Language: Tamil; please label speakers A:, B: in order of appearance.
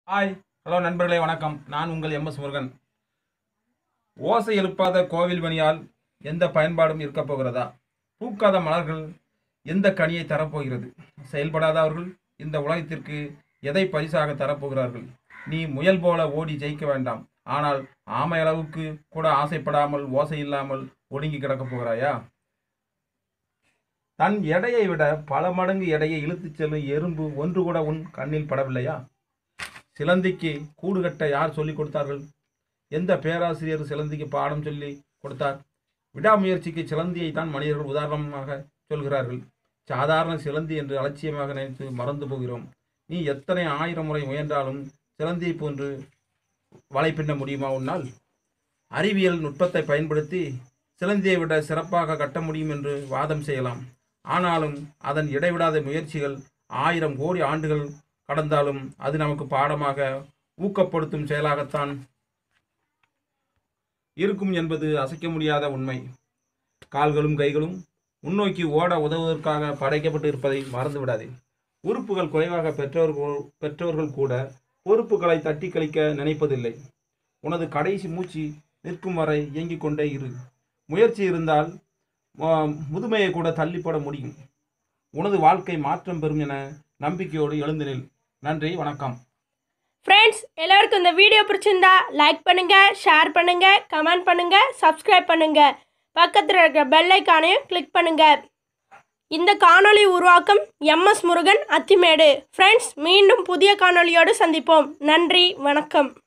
A: ஹாய் ஹலோ நண்பர்களே வணக்கம் நான் உங்கள் எம் எஸ் முருகன் ஓசை எழுப்பாத கோவில் மணியால் எந்த பயன்பாடும் இருக்கப் போகிறதா பூக்காத மலர்கள் எந்த கனியை தரப்போகிறது செயல்படாத அவர்கள் இந்த உலகத்திற்கு எதை பரிசாக தரப்போகிறார்கள் நீ முயல் போல ஓடி ஜெயிக்க வேண்டாம் ஆனால் ஆமை அளவுக்கு கூட ஆசைப்படாமல் ஓசை இல்லாமல் ஒடுங்கி கிடக்கப் போகிறாயா தன் எடையை விட பல மடங்கு எடையை இழுத்துச் செல்லும் எறும்பு ஒன்று கூட உன் கண்ணில் படவில்லையா சிலந்திக்கு கூடு கட்ட யார் சொல்லிக் கொடுத்தார்கள் எந்த பேராசிரியர் சிலந்திக்கு பாடம் சொல்லி கொடுத்தார் விடாமுயற்சிக்கு சிலந்தியை தான் மனிதர்கள் உதாரணமாக சொல்கிறார்கள் சாதாரண சிலந்தி என்று அலட்சியமாக நினைத்து மறந்து போகிறோம் நீ எத்தனை ஆயிரம் முறை முயன்றாலும் சிலந்தியை போன்று வலை பின்ன முடியுமா உன்னால் அறிவியல் நுட்பத்தை பயன்படுத்தி சிலந்தியை விட சிறப்பாக கட்ட முடியும் என்று வாதம் செய்யலாம் ஆனாலும் அதன் இடைவிடாத முயற்சிகள் ஆயிரம் கோடி ஆண்டுகள் கடந்தாலும் அது நமக்கு பாடமாக ஊக்கப்படுத்தும் செயலாகத்தான் இருக்கும் என்பது அசைக்க முடியாத உண்மை கால்களும் கைகளும் முன்னோக்கி ஓட உதவுவதற்காக படைக்கப்பட்டு இருப்பதை மறந்து விடாதே உறுப்புகள் குறைவாக பெற்றவர்கள் பெற்றவர்கள் கூட பொறுப்புகளை தட்டி கழிக்க நினைப்பதில்லை உனது கடைசி மூச்சு நிற்கும் வரை இயங்கிக் கொண்டே இரு முயற்சி இருந்தால் மு- முதுமையை கூட தள்ளிப்பட முடியும் உனது வாழ்க்கை மாற்றம் பெறும் என நம்பிக்கையோடு எழுந்து நில் நன்றி வணக்கம்
B: ஃப்ரெண்ட்ஸ் எல்லாருக்கும் இந்த வீடியோ பிடிச்சிருந்தா லைக் பண்ணுங்க ஷேர் பண்ணுங்க கமெண்ட் பண்ணுங்க சப்ஸ்கிரைப் பண்ணுங்க பக்கத்தில் இருக்கிற பெல் ஐக்கானையும் கிளிக் பண்ணுங்க இந்த காணொளி உருவாக்கம் எம்எஸ் முருகன் அத்திமேடு ஃப்ரெண்ட்ஸ் மீண்டும் புதிய காணொளியோடு சந்திப்போம் நன்றி வணக்கம்